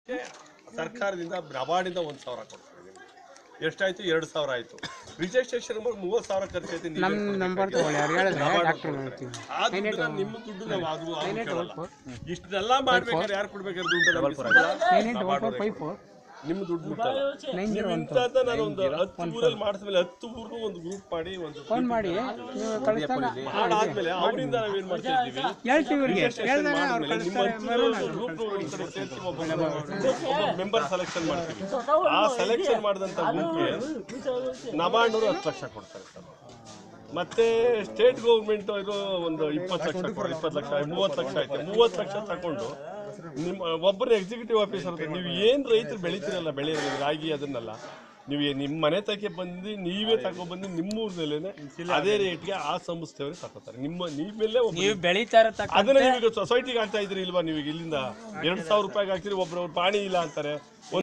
ಸರ್ಕಾರದಿಂದ ನಬಾರ್ಡಿಂದ ಒಂದು ಸಾವಿರ ಕೊಡ್ತಾರೆ ನಿಮ್ಗೆ ಎಷ್ಟಾಯ್ತು ಎರಡು ಸಾವಿರ ಆಯ್ತು ರಿಜಿಸ್ಟ್ರೇಷನ್ ಮೂವತ್ತು ಸಾವಿರ ಖರ್ಚೈತೆ ನೀವೇ ನಮ್ಮ ನಂಬರ್ ತಗೊಳ್ಳಿ ಅವ್ರು ಹೇಳಿದ್ರೆ ನಬಾರ್ಡ್ ಡಾಕ್ಟ್ರ್ ಕೊಡ್ತಾರೆ. ಹೇಳ್ತೀವಿ ಆ ದುಡ್ಡನ್ನ ನಿಮ್ಮ ದುಡ್ಡು ನಾವು ಅದು ಅದು ಕೇಳಲ್ಲ. ಇಷ್ಟೆಲ್ಲ ಮಾಡ್ಬೇಕಾದ್ರೆ ಯಾರು ಕೊಡ್ಬೇಕಾದ್ರೆ ದುಡ್ಡು ನಮ್ಗೆ ಸಿಗಲ್ಲ. Nine eight double four five four ನಿಮ್ಮ ದುಡ್ಡು ಮುಟ್ಟಲ್ಲ ನೈನ್ ಜೀರೋ ಒನ್ ಇಂಥದ್ನ ನಾನು ಒಂದು ಹತ್ತು ಊರಲ್ಲಿ ಮಾಡಿದ್ಮೇಲೆ ಹತ್ತು ಊರ್ಗೂ ಒಂದು ಗ್ರೂಪ್ ಮಾಡಿ ಒಂದು ಫೋನ್ ಮಾಡಿ ನೀವು ಕಳಿಸ್ತಾನೆ ಮಾಡಾದ್ಮೇಲೆ ಅವರಿಂದ ನಾವೇನ್ ಮಾಡ್ತಾ ಇದ್ದೀವಿ ಹೇಳ್ತೀವಿ ಇವ್ರಿಗೆ ರಿಜಿಸ್ಟ್ರೇಷನ್ ಹೇಳಿದಾಗ ಅವ್ರು ಮಾಡಿದ್ಮೇಲೆ ನಿಮ್ಮ ಕಳಿಸ್ತಾರೆ ಗ್ರೂಪ್ ಈ ಕಡೆ ಸೇರ್ಸಿ ಒಬ್ಬ ಮೆಂಬರ್ ಸೆಲೆಕ್ಷನ್ ಮಾಡ್ತೀವಿ ಆ ಸೆಲೆಕ್ಷನ್ ಮಾಡಿದಂತ ಗ್ರೂಪ್ಗೆ ನಬಾರ್ಡ್ನವರು ಹತ್ತು ಲಕ್ಷ ಕೊಡ್ತಾರೆ ಸರ್ ಮತ್ತೆ ಸ್ಟೇಟ್ ಗೌರ್ಮೆಂಟ್ ಇದು ಒಂದು ಇಪ್ಪತ್ತು ಲಕ್ಷ ಕೊಡ ಇಪ್ಪತ್ತು ಲಕ್ಷ ಮೂವತ್ತು ಲಕ್ಷ ಐತೆ ಮೂವತ್ತು ಲಕ್ಷ ತಗೊಂಡು ನಿಮ್ಮ ಒಬ್ಬರು ಎಕ್ಸಿಕ್ಯೂಟಿವ್ ಆಫೀಸರ್ ನೀವು ಏನು ರೈತರು ಬೆಳಿತೀರಲ್ಲ ಬೆಳೆ ರಾಗಿ ಅದನ್ನೆಲ್ಲ ನೀವು ಏ- ನಿಮ್ಮ ಮನೆ ತಕ್ಕೆ ಬಂದು ನೀವೇ ತಗೊಬಂದು ನಿಮ್ಮ ಊರಿನಲ್ಲೇ ಅದೇ ರೇಟ್ಗೆ ಆ ಸಂಸ್ಥೆಯವರು ತಗೋತಾರೆ ನಿಮ್ಮ ನೀವೆಲ್ಲೇ ಒಬ್ಬ ನೀವು ಬೆಳೀತಾ ಇರತಕ್ಕ ಅದನ್ನ ನೀವೀಗ ಸೊಸೈಟಿಗೆ ಹಾಕ್ತಾ ಇದ್ರಿ ಇಲ್ವಾ ನೀವು ಇಲ್ಲಿಂದ ಎರಡ್ ಸಾವಿರ ರೂಪಾಯಿಗೆ ಹಾಕ್ತೀರಿ ಒಬ್ರು ಪಾಣಿ ಇಲ್ಲ ಅಂತಾರೆ